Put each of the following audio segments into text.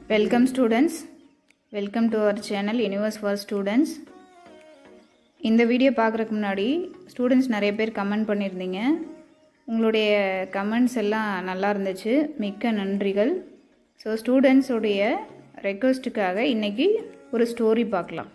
welcome students welcome to our channel universe for students இந்த video பார்க்குறதுக்கு முன்னாடி students நிறைய பேர் கமெண்ட் பண்ணியிருந்தீங்க உங்களுடைய கமெண்ட்ஸ் எல்லாம் நல்லா இருந்துச்சு மிக்க நன்றிகள் ஸோ ஸ்டூடெண்ட்ஸுடைய ரெக்வஸ்ட்டுக்காக இன்றைக்கி ஒரு ஸ்டோரி பார்க்கலாம்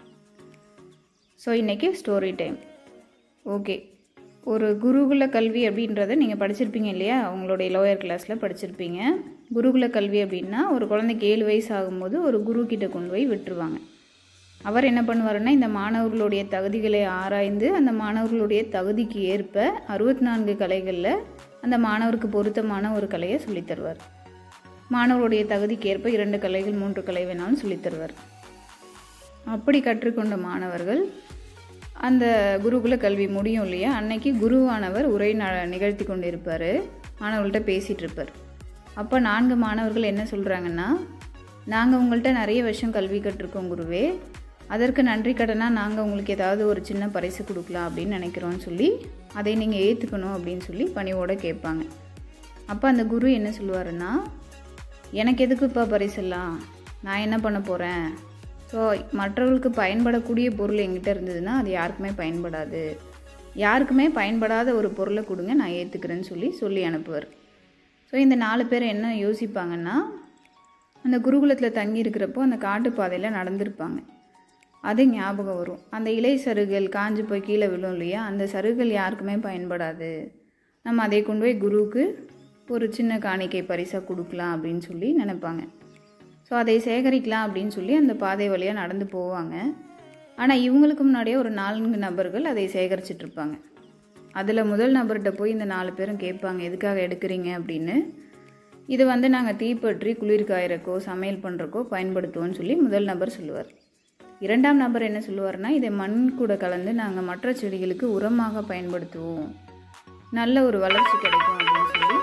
ஸோ இன்றைக்கி ஸ்டோரி டைம் ஓகே ஒரு குருகுல கல்வி அப்படின்றத நீங்கள் படிச்சிருப்பீங்க இல்லையா உங்களுடைய லோயர் கிளாஸில் படிச்சிருப்பீங்க குருகுல கல்வி அப்படின்னா ஒரு குழந்தைக்கு ஏழு வயசு ஆகும்போது ஒரு குரு கிட்ட கொண்டு போய் விட்டுருவாங்க அவர் என்ன பண்ணுவாருன்னா இந்த மாணவர்களுடைய தகுதிகளை ஆராய்ந்து அந்த மாணவர்களுடைய தகுதிக்கு ஏற்ப அறுபத்தி நான்கு கலைகளில் அந்த மாணவருக்கு பொருத்தமான ஒரு கலையை சொல்லித் தருவார் மாணவருடைய தகுதிக்கு ஏற்ப இரண்டு கலைகள் மூன்று கலை வேணாலும் சொல்லித் தருவார் அப்படி கற்றுக்கொண்ட மாணவர்கள் அந்த குருகுல கல்வி முடியும் இல்லையா அன்னைக்கு குருவானவர் உரை ந நிகழ்த்தி கொண்டு இருப்பார் மாணவர்கள்ட்ட பேசிகிட்டு இருப்பார் அப்போ நான்கு மாணவர்கள் என்ன சொல்கிறாங்கன்னா நாங்கள் உங்கள்கிட்ட நிறைய வருஷம் கல்வி கற்றுருக்கோம் குருவே அதற்கு நன்றி கடனாக நாங்கள் உங்களுக்கு ஏதாவது ஒரு சின்ன பரிசு கொடுக்கலாம் அப்படின்னு நினைக்கிறோன்னு சொல்லி அதை நீங்கள் ஏற்றுக்கணும் அப்படின்னு சொல்லி பணிவோடு கேட்பாங்க அப்போ அந்த குரு என்ன சொல்லுவாருன்னா எனக்கு எதுக்குப்பா பரிசெல்லாம் நான் என்ன பண்ண போகிறேன் ஸோ மற்றவர்களுக்கு பயன்படக்கூடிய பொருள் எங்கிட்ட இருந்ததுன்னா அது யாருக்குமே பயன்படாது யாருக்குமே பயன்படாத ஒரு பொருளை கொடுங்க நான் ஏற்றுக்கிறேன்னு சொல்லி சொல்லி அனுப்புவார் ஸோ இந்த நாலு பேர் என்ன யோசிப்பாங்கன்னா அந்த குருகுலத்தில் தங்கி இருக்கிறப்போ அந்த காட்டுப்பாதையில் நடந்திருப்பாங்க அது ஞாபகம் வரும் அந்த இலை சருகள் காஞ்சு போய் கீழே விழும் இல்லையா அந்த சருகள் யாருக்குமே பயன்படாது நம்ம அதை கொண்டு போய் குருவுக்கு ஒரு சின்ன காணிக்கை பரிசாக கொடுக்கலாம் அப்படின்னு சொல்லி நினைப்பாங்க ஸோ அதை சேகரிக்கலாம் அப்படின்னு சொல்லி அந்த பாதை வழியாக நடந்து போவாங்க ஆனால் இவங்களுக்கு முன்னாடியே ஒரு நான்கு நபர்கள் அதை சேகரிச்சிட்ருப்பாங்க அதில் முதல் நபர்கிட்ட போய் இந்த நாலு பேரும் கேட்பாங்க எதுக்காக எடுக்கிறீங்க அப்படின்னு இது வந்து நாங்கள் தீப்பற்றி குளிர் காயறக்கோ சமையல் பண்ணுறக்கோ பயன்படுத்துவோம்னு சொல்லி முதல் நபர் சொல்லுவார் இரண்டாம் நபர் என்ன சொல்லுவார்னா இதை மண் கூட கலந்து நாங்கள் மற்ற செடிகளுக்கு உரமாக பயன்படுத்துவோம் நல்ல ஒரு வளர்ச்சி கிடைக்கும் அப்படின்னு சொல்லி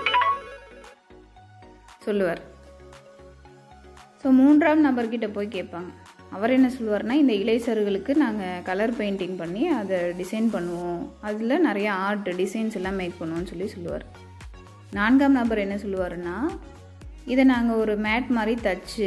சொல்லுவார் ஸோ மூன்றாம் நபர்கிட்ட போய் கேட்பாங்க அவர் என்ன சொல்லுவார்னா இந்த இலைசர்களுக்கு நாங்கள் கலர் பெயிண்டிங் பண்ணி அதை டிசைன் பண்ணுவோம் அதில் நிறைய ஆர்ட் டிசைன்ஸ் எல்லாம் மேக் பண்ணுவோம்னு சொல்லி சொல்லுவார் நான்காம் நபர் என்ன சொல்லுவாருன்னா இதை நாங்கள் ஒரு மேட் மாதிரி தச்சு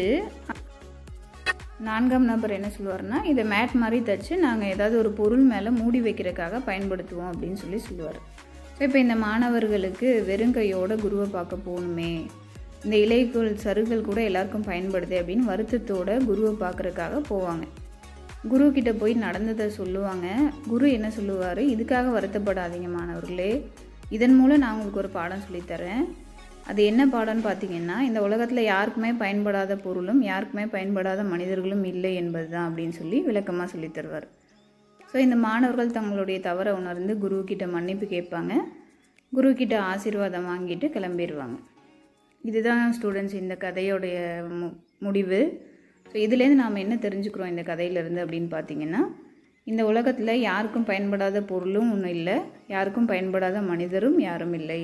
நான்காம் நபர் என்ன சொல்லுவார்னா இதை மேட் மாதிரி தச்சு நாங்கள் ஏதாவது ஒரு பொருள் மேலே மூடி வைக்கிறதுக்காக பயன்படுத்துவோம் அப்படின்னு சொல்லி சொல்லுவார் ஸோ இப்போ இந்த மாணவர்களுக்கு வெறுங்கையோட குருவை பார்க்க போகணுமே இந்த இலைகள் சருகள் கூட எல்லாருக்கும் பயன்படுது அப்படின்னு வருத்தத்தோட குருவை பார்க்குறதுக்காக போவாங்க குரு கிட்ட போய் நடந்ததை சொல்லுவாங்க குரு என்ன சொல்லுவார் இதுக்காக வருத்தப்படாதீங்க மாணவர்களே இதன் மூலம் நான் உங்களுக்கு ஒரு பாடம் சொல்லித்தரேன் அது என்ன பாடம்னு பார்த்தீங்கன்னா இந்த உலகத்தில் யாருக்குமே பயன்படாத பொருளும் யாருக்குமே பயன்படாத மனிதர்களும் இல்லை என்பது தான் அப்படின்னு சொல்லி விளக்கமாக சொல்லி தருவார் ஸோ இந்த மாணவர்கள் தங்களுடைய தவறை உணர்ந்து குருக்கிட்ட மன்னிப்பு கேட்பாங்க குருக்கிட்ட ஆசீர்வாதம் வாங்கிட்டு கிளம்பிடுவாங்க இதுதான் ஸ்டூடெண்ட்ஸ் இந்த கதையோடைய மு முடிவு ஸோ இதுலேருந்து நாம் என்ன தெரிஞ்சுக்கிறோம் இந்த கதையிலேருந்து அப்படின்னு பார்த்தீங்கன்னா இந்த உலகத்தில் யாருக்கும் பயன்படாத பொருளும் ஒன்றும் இல்லை யாருக்கும் பயன்படாத மனிதரும் யாரும் இல்லை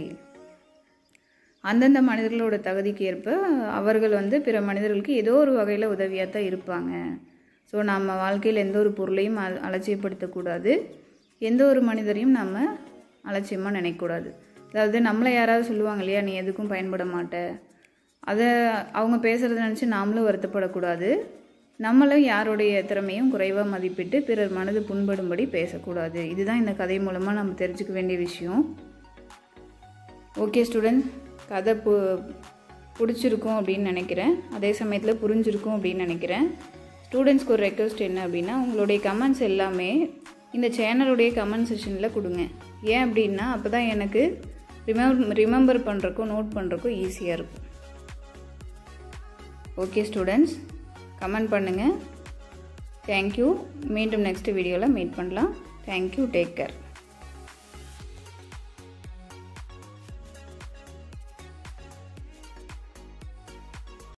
அந்தந்த மனிதர்களோட தகுதிக்கு ஏற்ப அவர்கள் வந்து பிற மனிதர்களுக்கு ஏதோ ஒரு வகையில் உதவியாக தான் இருப்பாங்க ஸோ நம்ம வாழ்க்கையில் எந்த ஒரு பொருளையும் அ அலட்சியப்படுத்தக்கூடாது எந்த ஒரு மனிதரையும் நம்ம அலட்சியமாக நினைக்கக்கூடாது அதாவது நம்மளை யாராவது சொல்லுவாங்க இல்லையா நீ எதுக்கும் பயன்பட மாட்ட அதை அவங்க பேசுகிறத நினச்சி நாமளும் வருத்தப்படக்கூடாது நம்மளும் யாருடைய திறமையும் குறைவாக மதிப்பிட்டு பிறர் மனது புண்படும்படி பேசக்கூடாது இதுதான் இந்த கதை மூலமாக நம்ம தெரிஞ்சுக்க வேண்டிய விஷயம் ஓகே ஸ்டூடெண்ட் கதை பு பிடிச்சிருக்கும் அப்படின்னு நினைக்கிறேன் அதே சமயத்தில் புரிஞ்சிருக்கும் அப்படின்னு நினைக்கிறேன் ஸ்டூடெண்ட்ஸ்க்கு ஒரு ரெக்வஸ்ட் என்ன அப்படின்னா உங்களுடைய கமெண்ட்ஸ் எல்லாமே இந்த சேனலுடைய கமெண்ட் செஷனில் கொடுங்க ஏன் அப்படின்னா அப்போ தான் எனக்கு ரிமெம் ரிமெம்பர் பண்ணுறக்கோ நோட் பண்ணுறக்கோ ஈஸியாக இருக்கும் ஓகே ஸ்டூடெண்ட்ஸ் கமெண்ட் பண்ணுங்கள் தேங்க்யூ மீண்டும் நெக்ஸ்ட் வீடியோவில் மீட் பண்ணலாம் தேங்க்யூ டேக் கேர்